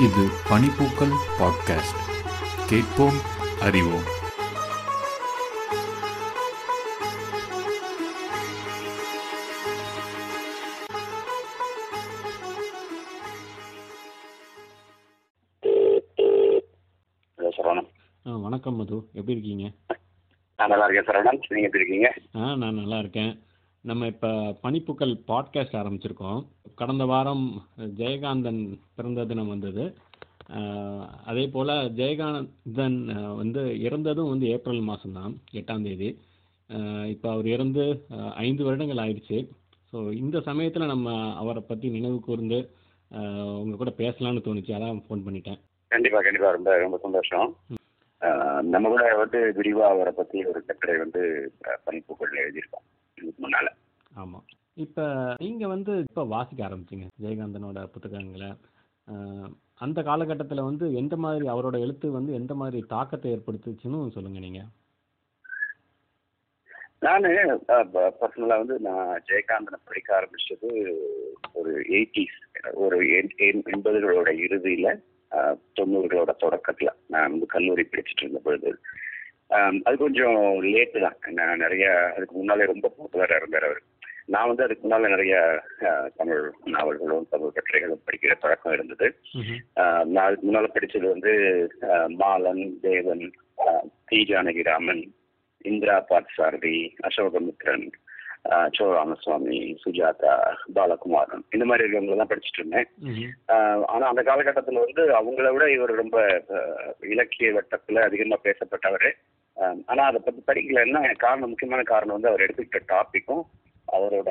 இது பனிப்பூக்கள் பாட்காஸ்ட் கேட்போம் அறிவோம் ஹலோ சரவணன் ஆ வணக்கம் மது எப்படி இருக்கீங்க நான் நல்லா இருக்கேன் சரவணன் நீங்க எப்படி இருக்கீங்க ஆ நான் நல்லா இருக்கேன் நம்ம இப்போ பனிப்புக்கள் பாட்காஸ்ட் ஆரம்பிச்சிருக்கோம் கடந்த வாரம் ஜெயகாந்தன் பிறந்த தினம் வந்தது ஆ, அதே போல் ஜெயகாந்தன் ஆ, வந்து இறந்ததும் வந்து ஏப்ரல் மாதம்தான் எட்டாம் தேதி இப்போ அவர் இறந்து ஆ, ஐந்து வருடங்கள் ஆயிடுச்சு ஸோ இந்த சமயத்தில் நம்ம அவரை பற்றி நினைவு கூர்ந்து ஆ, உங்க கூட பேசலாம்னு தோணுச்சு அதான் ஃபோன் பண்ணிட்டேன் கண்டிப்பா கண்டிப்பா ரொம்ப ரொம்ப சந்தோஷம் ஆஹ் நம்ம கூட வந்து விரிவா அவரை பத்தி ஒரு கட்டுரை வந்து ஆஹ் பனிப்பூக்கள்ல எழுதியிருக்கோம் இதுக்கு முன்னால ஆமாம் இப்போ நீங்கள் வந்து இப்போ வாசிக்க ஆரம்பிச்சிங்க ஜெயகாந்தனோட புத்தகங்களை அஹ், அந்த காலகட்டத்தில் வந்து எந்த மாதிரி அவரோட எழுத்து வந்து எந்த மாதிரி தாக்கத்தை ஏற்படுத்துச்சுன்னு சொல்லுங்கள் நீங்கள் நானு பர்சனலா வந்து நான் ஜெயகாந்தனை படிக்க ஆரம்பிச்சது ஒரு எயிட்டிஸ் ஒரு எண்- எண்- எண்பதுகளோட இறுதியில ஆஹ் தொண்ணூறுகளோட தொடக்கத்துல நான் வந்து கல்லூரி படிச்சுட்டு இருந்த பொழுது ஆஹ் அது கொஞ்சம் லேட்டு தான் நான் நிறைய அதுக்கு முன்னாலே ரொம்ப பாப்புலரா இருந்தார் அவர் நான் வந்து அதுக்கு முன்னால நிறைய ஆஹ் தமிழ் நாவல்களும் தமிழ் கட்டுரைகளும் படிக்கிற பழக்கம் இருந்தது ஆஹ் நான் அதுக்கு முன்னால படிச்சது வந்து ஆஹ் மாலன் தேவன் ஆஹ் தி ஜானகிராமன் இந்திரா பார்த்தசாரதி அசோகமித்ரன் ஆஹ் சோ ராமசுவாமி சுஜாதா பாலகுமாரன் இந்த மாதிரி இருக்கவங்க தான் படிச்சுட்டு இருந்தேன் ஆஹ் ஆனா அந்த காலகட்டத்துல வந்து அவங்கள விட இவர் ரொம்ப ஆஹ், இலக்கிய வட்டத்துல அதிகமா பேசப்பட்டவர் ஆஹ், ஆனா அதை பத்தி படிக்கலன்னா காரணம் முக்கியமான காரணம் வந்து அவர் எடுத்துக்கிட்ட டாபிக்கும் அவரோட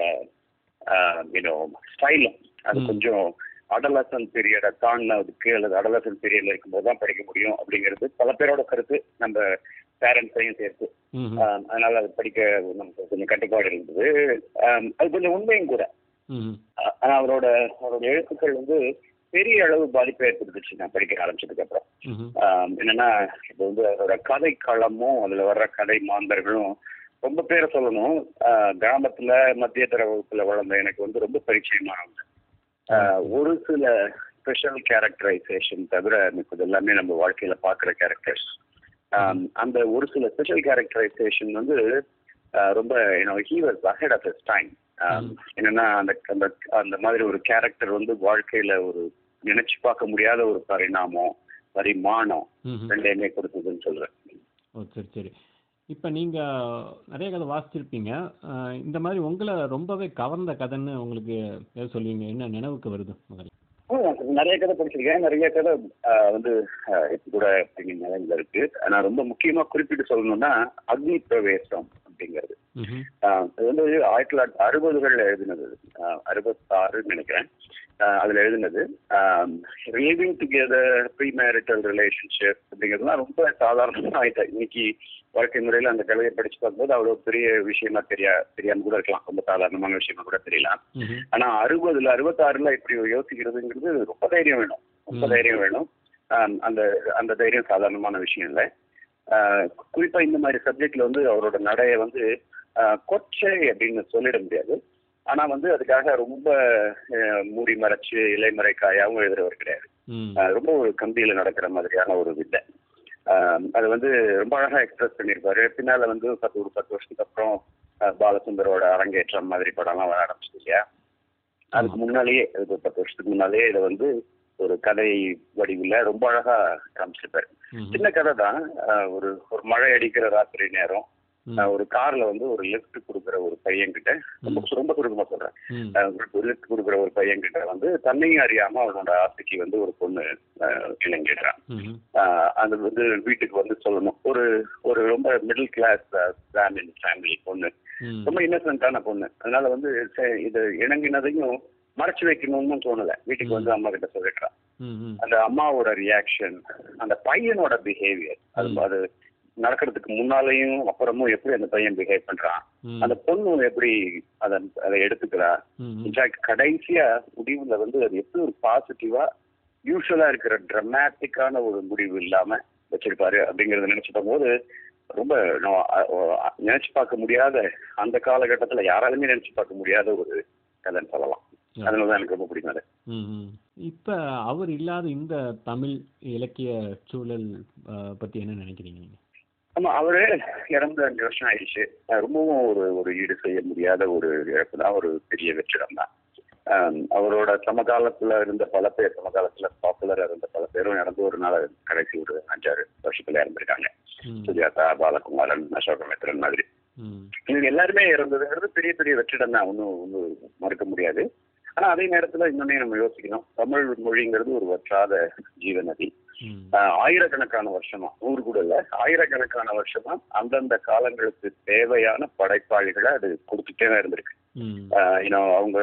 யூனோ ஸ்டைலும் அது ம். கொஞ்சம் அடலசன் பீரியடை தாண்டினதுக்கு அல்லது அடலசன் பீரியட்ல இருக்கும்போது தான் படிக்க முடியும் அப்படிங்கிறது பல பேரோட கருத்து நம்ம பேரண்ட்ஸையும் சேர்த்து ம் ஆஹ், அதனால அது படிக்க நமக்கு கொஞ்சம் கட்டுப்பாடு இருந்தது ஆஹ், அது கொஞ்சம் உண்மையும் கூட ம் ஆஹ் ஆனா அவரோட அவரோட எழுத்துக்கள் வந்து பெரிய அளவு பாதிப்பை ஏற்படுத்துச்சு நான் படிக்க ஆரம்பிச்சதுக்கு அப்புறம் ம் ஆஹ் என்னன்னா இப்போ வந்து அவரோட கதை களமும் அதுல வர்ற கதை மாந்தர்களும் ரொம்ப பேரை சொல்லணும் ஆஹ் கிராமத்துல மத்திய தர வகுப்புல வளர்ந்த எனக்கு வந்து ரொம்ப பரிச்சயமானவங்க ஆஹ் ஒரு சில ஸ்பெஷல் கேரக்டரைசேஷன் தவிர மிச்சது எல்லாமே நம்ம வாழ்க்கையில பாக்குற கேரக்டர்ஸ் அந்த ஒரு சில ஸ்பெஷல் கேரக்டரைசேஷன் வந்து ஆஹ் ரொம்ப he was ahead of his time என்னன்னா அந்த அந்த அந்த மாதிரி ஒரு கேரக்டர் வந்து வாழ்க்கையில ஒரு நினைச்சு பார்க்க முடியாத ஒரு பரிணாமம் பரிமாணம் ம் ரெண்டையுமே கொடுத்ததுன்னு சொல்றேன் ஓ சரி சரி இப்போ நீங்கள் நிறைய கதை வாசிச்சிருப்பீங்க அஹ், இந்த மாதிரி உங்களை ரொம்பவே கவர்ந்த கதைன்னு உங்களுக்கு எது சொல்லுவீங்க என்ன நினைவுக்கு வருது முதல்ல ஆ, நிறைய கதை படிச்சிருக்கேன் நிறைய கதை ஆ, வந்து ஆ, இப்ப கூட அப்படிங்கிற நிலையில இருக்கு ஆனா ரொம்ப முக்கியமா குறிப்பிட்டு சொல்லணும்னா அக்னி பிரவேசம் அப்படிங்கிறது ம் ஆ, அது வந்து ஆயிரத்தி தொள்ளாயிரத்தி அறுபதுகள்ல எழுதினது ஆ, அறுபத்தாறுன்னு நினைக்கிறேன் ஆ, அதுல எழுதினது living together premarital relationship அப்படிங்கிறதுலாம் ரொம்ப சாதாரணமா ஆயிட்டா இன்னைக்கு வாழ்க்கை முறையில அந்த கதையை படிச்சு பார்க்கும்போது அவ்வளவு பெரிய விஷயமா தெரியா தெரியாம கூட இருக்கலாம் ரொம்ப சாதாரணமான விஷயமா கூட தெரியலாம் ம் ஆனா அறுபதுல அறுபத்தாறுல இப்படி யோசிக்கிறதுங்கிறது ரொம்ப தைரியம் வேணும் ரொம்ப ம். தைரியம் வேணும் ஆம், அந்த அந்த தைரியம் சாதாரணமான விஷயம் இல்லை ஆஹ் குறிப்பா இந்த மாதிரி சப்ஜெக்ட்ல வந்து அவரோட நடைய வந்து ஆஹ் கொச்சை அப்படின்னு சொல்லிட முடியாது ஆனா வந்து அதுக்காக ரொம்ப ஆஹ் மூடி மறைச்சு இலைமறை காயாவும் எழுதுறவர் கிடையாது ம் ஆஹ் ரொம்ப ஒரு கம்பியில நடக்கிற மாதிரியான ஒரு வித்தை ஆஹ் அது வந்து ரொம்ப அழகா எக்ஸ்பிரஸ் பண்ணியிருப்பாரு பின்னால வந்து பத்து ஒரு பத்து வருஷத்துக்கு அப்புறம் ஆஹ் பாலசுந்தரோட அரங்கேற்றம் மாதிரி படம்லாம் வர ஆரம்பிச்சது இல்லையா அதுக்கு முன்னாலேயே அதுக்கு ஒரு பத்து வருஷத்துக்கு முன்னாலேயே இதை வந்து ஒரு கதை வடிவில் ரொம்ப அழகா காமிச்சிருப்பாரு ம் சின்ன கதை தான் ஆஹ் ஒரு ஒரு மழை அடிக்கிற ராத்திரி நேரம் ம் ஆஹ் ஒரு கார்ல வந்து ஒரு லிஃப்ட் கொடுக்குற ஒரு பையன் கிட்ட ரொம்ப ரொம்ப சுருக்கமா சொல்றேன் ம் லிஃப்ட் கொடுக்குற ஒரு பையன் கிட்ட வந்து தன்னையும் அறியாம அவனோட ஆசைக்கு வந்து ஒரு பொண்ணு ஆஹ் இணங்கிடுறான் ம் ஆஹ் அது வந்து வீட்டுக்கு வந்து சொல்லணும் ஒரு ஒரு ரொம்ப மிடில் கிளாஸ் ஃபேமிலி ஃபேமிலி பொண்ணு ம் ரொம்ப இன்னசென்ட்டான பொண்ணு அதனால வந்து சரி, இது இணங்கினதையும் மறைச்சு வைக்கணும்னு தோணல வீட்டுக்கு வந்து அம்மா கிட்ட சொல்லிடுறான் ம் ம் அந்த அம்மாவோட ரியாக்ஷன் அந்த பையனோட பிஹேவியர் அது ம். அது நடக்கிறதுக்கு முன்னாலேயும் அப்புறமும் எப்படி அந்த பையன் பிஹேவ் பண்றான் ம் அந்த பொண்ணு எப்படி அதை அதை எடுத்துக்கிறா ம் இன்ஃபேக்ட் கடைசியா முடிவுல வந்து அது எப்படி ஒரு பாசிட்டிவா யூஸ்வலா இருக்கிற ட்ரமாட்டிக்கான ஒரு முடிவு இல்லாம வச்சிருப்பாரு அப்படிங்கறத நினைச்சு பார்க்கும்போது ரொம்ப நான் அ- அ- நினைச்சு பார்க்க முடியாத அந்த காலகட்டத்துல யாராலுமே நினைச்சு பார்க்க முடியாத ஒரு கதைன்னு சொல்லலாம் அதனால தான் எனக்கு ரொம்ப பிடிக்கும் அது ம் ம். இப்ப அவர் இல்லாத இந்த தமிழ் இலக்கிய சூழல் அஹ், பத்தி என்ன நினைக்கிறீங்க நீங்க ஆமா அவரு இறந்து அஞ்சு வருஷம் ஆயிடுச்சு அஹ் ரொம்பவும் ஒரு ஒரு ஈடு செய்ய முடியாத ஒரு இழப்பு தான் ஒரு பெரிய வெற்றிடம் தான் ஆம், அவரோட சமகாலத்துல இருந்த பல பேர் சமகாலத்துல பாப்புலரா இருந்த பல பேரும் இறந்து ஒரு நாள் கடைசி ஒரு அஞ்சாறு வருஷத்துல இறந்திருக்காங்க ம் சுஜாதா பாலகுமாரன் அசோகமித்ரன் மாதிரி ம் இவங்க எல்லாருமே இறந்ததுங்கிறது பெரிய பெரிய வெற்றிடம் தான் ஒன்றும் ஒன்றும் மறுக்க முடியாது ஆனா அதே நேரத்துல இன்னொன்னே நம்ம யோசிக்கணும் தமிழ் மொழிங்கிறது ஒரு வற்றாத ஜீவநதி ம் ஆஹ் ஆயிரக்கணக்கான வருஷமா நூறு கூட இல்ல ஆயிரக்கணக்கான வருஷமா அந்தந்த காலங்களுக்கு தேவையான படைப்பாளிகளை அது கொடுத்துட்டே தான் இருந்திருக்கு ம் யூனோ அவங்க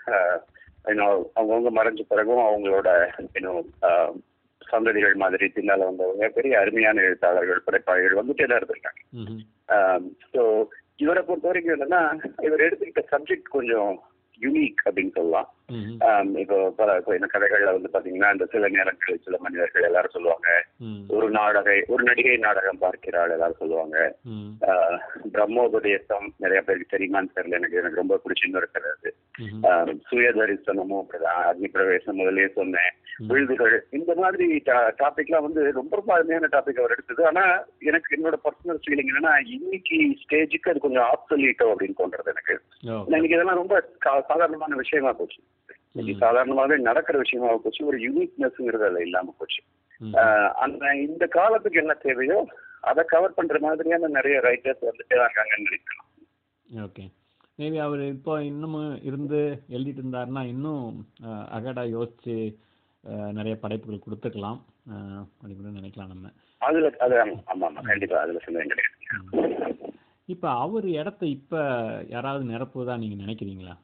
யூனோ அவங்கவுங்க மறைஞ்ச பிறகும் அவங்களோட யூனோ சந்ததிகள் மாதிரி பின்னால வந்தவங்க பெரிய அருமையான எழுத்தாளர்கள் படைப்பாளிகள் வந்துட்டே தான் இருந்திருக்காங்க ம் ஸோ இவரை பொறுத்த வரைக்கும் என்னன்னா இவர் எடுத்துக்கிட்ட சப்ஜெக்ட் கொஞ்சம் யூனிக் அப்படின்னு சொல்லலாம் ம் ஆம், இப்போ பல இப்போ இந்த கதைகள்ல வந்து பாத்தீங்கன்னா இந்த சில நேரங்களில் சில மனிதர்கள் எல்லாரும் சொல்லுவாங்க ம் ஒரு நாடகை ஒரு நடிகை நாடகம் பார்க்கிறாள் எல்லாரும் சொல்லுவாங்க ம் ஆஹ், பிரம்மோபதேசம் நிறைய பேருக்கு தெரியுமான்னு தெரியல எனக்கு எனக்கு ரொம்ப பிடிச்ச இன்னொரு கதை அது ம் ஆஹ், சுயதரிசனமும் அப்படிதான் அக்னி பிரவேசம் முதல்லயே சொன்னேன் விழுதுகள் இந்த மாதிரி டாபிக்லாம் வந்து ரொம்ப ரொம்ப அருமையான டாபிக் அவர் எடுத்தது ஆனா எனக்கு என்னோட பர்சனல் ஃபீலிங் என்னன்னா இன்னைக்கு ஸ்டேஜுக்கு அது கொஞ்சம் ஆப்சலீட்டோ அப்படின்னு தோன்றது எனக்கு ஓ இன்னைக்கு இதெல்லாம் ரொம்ப கா- சாதாரணமான விஷயமா போச்சு இன்னைக்கு சாதாரணமாவே நடக்கிற விஷயமா போச்சு ஒரு யூனிக்னஸ்ங்கிறது அதுல இல்லாம போச்சு ம் ஆஹ் அந்த இந்த காலத்துக்கு என்ன தேவையோ அதை கவர் பண்ற மாதிரியான நிறைய ரைட்டர்ஸ் வந்துட்டே தான் இருக்காங்கன்னு நினைக்கிறேன் ஓகே மேபி அவர் இப்போ இன்னமும் இருந்து எழுதிட்டு இருந்தாருன்னா இன்னும் அஹ், அகடா யோசிச்சு அஹ், நிறைய படைப்புகள் கொடுத்துருக்கலாம் அஹ், அப்படி கூட நினைக்கலாம் நம்ம அதுல அது ஆமா ஆமா ஆமா, கண்டிப்பா அதுல சந்தேகம் கிடையாது இப்போ அவர் இடத்த இப்போ யாராவது நிரப்புவதா நீங்கள் நினைக்கிறீங்களா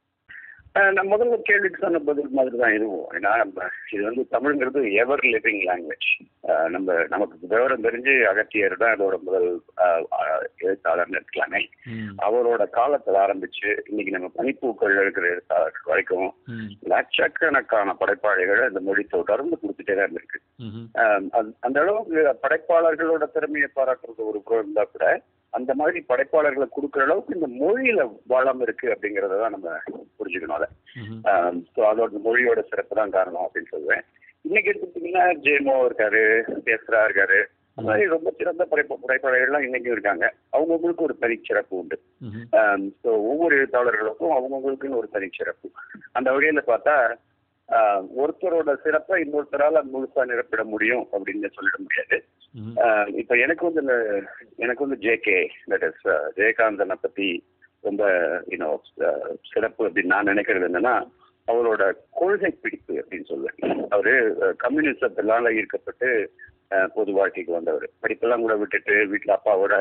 ஆஹ் நான் முதல்ல கேள்விக்கு சொன்ன பதில் மாதிரி தான் இதுவும் ஏன்னா நம்ம இது வந்து தமிழ்ங்கிறது எவர் லிவிங் லாங்குவேஜ் நம்ம நமக்கு விவரம் தெரிஞ்சு அகத்தியர் தான் அதோட முதல் ஆஹ், ஆஹ், எழுத்தாளர்னு இருக்கலாமே ம் அவரோட காலத்துல ஆரம்பிச்சு இன்னைக்கு நம்ம பனிப்பூக்கள் இருக்கிற எழுத்தாளர்கள் வரைக்கும் ம் லட்சக்கணக்கான படைப்பாளிகளை இந்த மொழி தொடர்ந்து கொடுத்துட்டே தான் இருந்திருக்கு ம் ஆஹ் அது- அந்த அளவுக்கு படைப்பாளர்களோட திறமையை பாராட்டுறது ஒரு புறம் இருந்தா கூட அந்த மாதிரி படைப்பாளர்களை கொடுக்குற அளவுக்கு இந்த மொழியில வளம் இருக்கு அப்படிங்கறத தான் நம்ம புரிஞ்சுக்கணும் அதை ம் ஸோ அதோட மொழியோட சிறப்பு தான் காரணம் அப்படின்னு சொல்லுவேன் இன்னைக்கு எடுத்துக்கிட்டீங்கன்னா ஜேமோ இருக்காரு பேசுறா இருக்காரு அந்த மாதிரி ரொம்ப சிறந்த படைப்பு படைப்பாளர்கள்லாம் இன்னைக்கும் இருக்காங்க அவங்கவுங்களுக்கு ஒரு தனி சிறப்பு உண்டு ம் ஸோ ஒவ்வொரு எழுத்தாளர்களுக்கும் அவங்கவுங்களுக்குன்னு ஒரு தனி சிறப்பு அந்த வகையில பார்த்தா ஆஹ் ஒருத்தரோட சிறப்பை இன்னொருத்தரால முழுசா நிரப்பிட முடியும் அப்படின்னு சொல்லிட முடியாது ம் ஆஹ் இப்ப எனக்கு வந்து இந்த எனக்கு வந்து ஜேகே தட் இஸ் ஜெயகாந்தனை பத்தி ரொம்ப யூனோ சிறப்பு அப்படின்னு நான் நினைக்கிறது என்னன்னா அவரோட கொள்கை பிடிப்பு அப்படின்னு சொல்லுவேன் அவரு கம்யூனிசத்தினால ஈர்க்கப்பட்டு ஆஹ் பொது வாழ்க்கைக்கு வந்தவர் படிப்பெல்லாம் கூட விட்டுட்டு வீட்டுல அப்பாவோட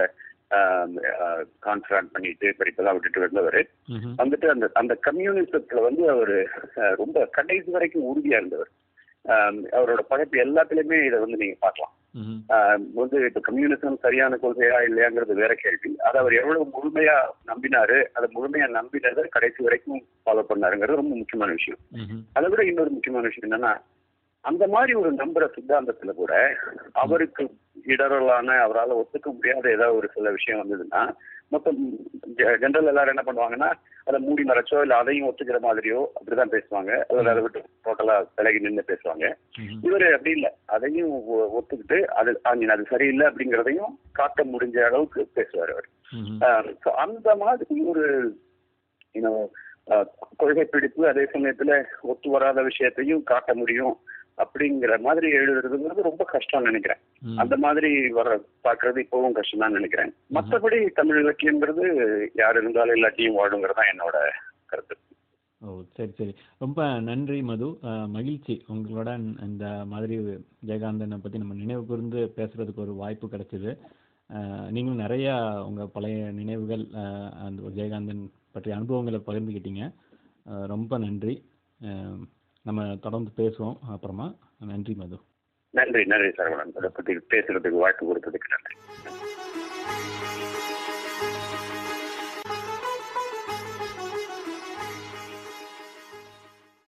கான்ஃபரன்ட் பண்ணிட்டு படிப்பெல்லாம் விட்டுட்டு வந்தவர் ம் வந்துட்டு அந்த அந்த கம்யூனிசத்துல வந்து அவர் ரொம்ப கடைசி வரைக்கும் உறுதியா இருந்தவர் ஆஹ் அவரோட படைப்பு எல்லாத்துலயுமே இதை வந்து நீங்க பார்க்கலாம் ம் ஆஹ் வந்து இப்ப கம்யூனிசம் சரியான கொள்கையா இல்லையாங்கிறது வேற கேள்வி அதை அவர் எவ்வளவு முழுமையா நம்பினாரு அதை முழுமையா நம்பினதை கடைசி வரைக்கும் ஃபாலோ பண்ணாருங்கிறது ரொம்ப முக்கியமான விஷயம் ம் அதை விட இன்னொரு முக்கியமான விஷயம் என்னன்னா அந்த மாதிரி ஒரு நம்புற சித்தாந்தத்துல கூட அவருக்கு இடரலான அவரால் ஒத்துக்க முடியாத ஏதாவது ஒரு சில விஷயம் வந்ததுன்னா மொத்தம் ஜெனரல் எல்லாரும் என்ன பண்ணுவாங்கன்னா அதை மூடி மறைச்சோ இல்ல அதையும் ஒத்துக்கிற மாதிரியோ அப்படிதான் பேசுவாங்க அல்லது அதை விட்டு டோட்டலா விலகி நின்று பேசுவாங்க ம் இவரு அப்படி இல்லை அதையும் ஒ- ஒத்துக்கிட்டு அது I mean, அது சரியில்லை அப்படிங்கிறதையும் காட்ட முடிஞ்ச அளவுக்கு பேசுவார் அவர் ம் ஆஹ் so அந்த மாதிரி ஒரு you ஆஹ் கொள்கை பிடிப்பு அதே சமயத்துல ஒத்து வராத விஷயத்தையும் காட்ட முடியும் அப்படிங்கிற மாதிரி எழுதுறதுங்கிறது ரொம்ப கஷ்டம்னு நினைக்கிறேன் ம் அந்த மாதிரி வர பாக்குறது இப்பவும் கஷ்டம் தான் நினைக்கிறேன் மற்றபடி தமிழ் இலக்கியங்கிறது யார் இருந்தாலும் இல்லாட்டியும் வாழுங்கிறது தான் என்னோட கருத்து ஓ சரி சரி ரொம்ப நன்றி மது அஹ், மகிழ்ச்சி உங்களுடன் இந்த மாதிரி ஜெயகாந்தனை பற்றி நம்ம நினைவு கூர்ந்து பேசுகிறதுக்கு ஒரு வாய்ப்பு கிடைச்சிது அஹ், நீங்களும் நிறையா உங்கள் பழைய நினைவுகள் அஹ், அந்த ஜெயகாந்தன் பற்றிய அனுபவங்களை பகிர்ந்துக்கிட்டீங்க அஹ், ரொம்ப நன்றி அஹ், நம்ம தொடர்ந்து பேசுவோம் அப்புறமா நன்றி மது நன்றி நன்றி சரவணன் அதை பத்தி பேசுறதுக்கு வாய்ப்பு கொடுத்ததுக்கு நன்றி